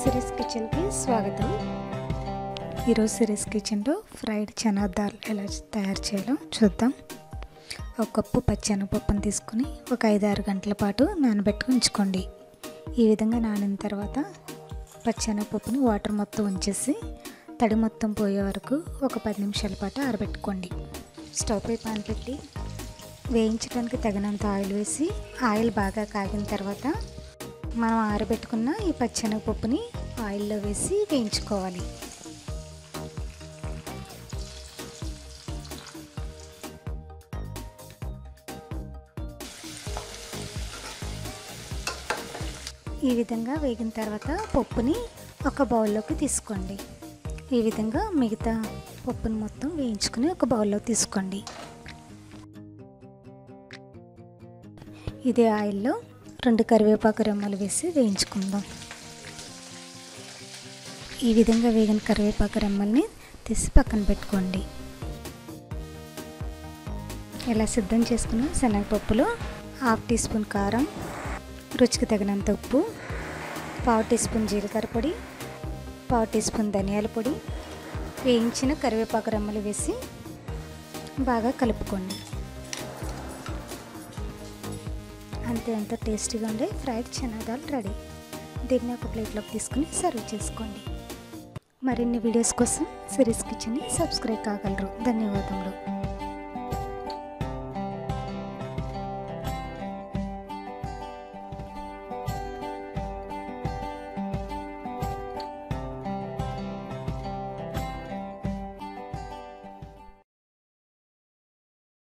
series కిచెన్కి స్వాగతం ఈరోజు సిరీస్ కిచెన్లో ఫ్రైడ్ చనా దాల్ ఎలా తయారు చేయాలో చూద్దాం ఒక కప్పు పచ్చెనపప్పును తీసుకుని ఒక ఐదు ఆరు గంటల పాటు నానబెట్టుకుని ఉంచుకోండి ఈ విధంగా నానిన తర్వాత పచ్చెనపప్పుని వాటర్ మొత్తం ఉంచేసి తడి మొత్తం పోయే వరకు ఒక పది నిమిషాల పాటు ఆరబెట్టుకోండి స్టవ్ పై పాన్ పెట్టి వేయించడానికి తగినంత ఆయిల్ వేసి ఆయిల్ బాగా కాగిన తర్వాత మనం ఆరబెట్టుకున్న ఈ పచ్చెనగపప్పుని ఆయిల్లో వేసి వేయించుకోవాలి ఈ విధంగా వేగిన తర్వాత పప్పుని ఒక బౌల్లోకి తీసుకోండి ఈ విధంగా మిగతా పప్పుని మొత్తం వేయించుకుని ఒక బౌల్లో తీసుకోండి ఇదే ఆయిల్లో రెండు కరివేపాకు రెమ్మలు వేసి వేయించుకుందాం ఈ విధంగా వేగిన కరివేపాకు రెమ్మల్ని తీసి పక్కన పెట్టుకోండి ఇలా సిద్ధం చేసుకున్న శనగపప్పులో హాఫ్ టీ స్పూన్ కారం రుచికి తగినంత ఉప్పు పావు టీ స్పూన్ జీలకర్ర పొడి పావు టీ స్పూన్ ధనియాల పొడి వేయించిన కరివేపాకు రెమ్మలు వేసి బాగా కలుపుకోండి అంతే అంత టేస్టీగా ఉండే ఫ్రైడ్ చనాదాల్ రెడీ దీన్ని ఒక ప్లేట్లోకి తీసుకుని సర్వ్ చేసుకోండి మరిన్ని వీడియోస్ కోసం సిరీస్ కిచెన్ని సబ్స్క్రైబ్ కాగలరు ధన్యవాదములు